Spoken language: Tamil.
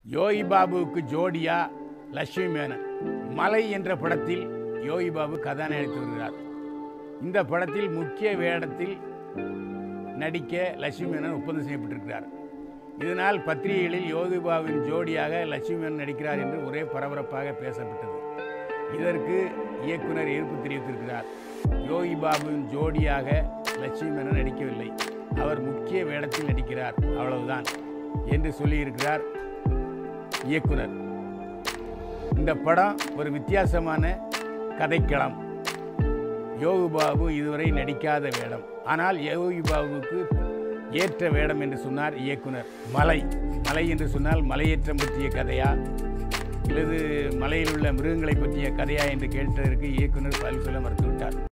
யோகி பாபுவுக்கு ஜோடியா லட்சுமி மேனன் மலை என்ற படத்தில் யோகி பாபு கதாநாயகத்து வருகிறார் இந்த படத்தில் முக்கிய வேடத்தில் நடிக்க லட்சுமி மேனன் ஒப்பந்தம் செய்யப்பட்டிருக்கிறார் இதனால் பத்திரிகைகளில் யோகி பாபுவின் ஜோடியாக லட்சுமி மேனன் நடிக்கிறார் என்று ஒரே பரபரப்பாக பேசப்பட்டது இதற்கு இயக்குனர் எதிர்ப்பு தெரிவித்திருக்கிறார் யோகி பாபுவின் ஜோடியாக லட்சுமி மேனன் நடிக்கவில்லை அவர் முக்கிய வேடத்தில் நடிக்கிறார் அவ்வளவுதான் என்று சொல்லியிருக்கிறார் இயக்குனர் இந்த படம் ஒரு வித்தியாசமான கதைக்களம் யோகி பாபு இதுவரை நடிக்காத வேடம் ஆனால் யோகி பாபுவுக்கு ஏற்ற வேடம் என்று சொன்னார் இயக்குனர் மலை மலை என்று சொன்னால் மலையேற்றம் பற்றிய கதையா அல்லது மலையில் உள்ள மிருகங்களை பற்றிய கதையா என்று கேட்டதற்கு இயக்குனர் பதில் சொல்ல மறுத்துவிட்டார்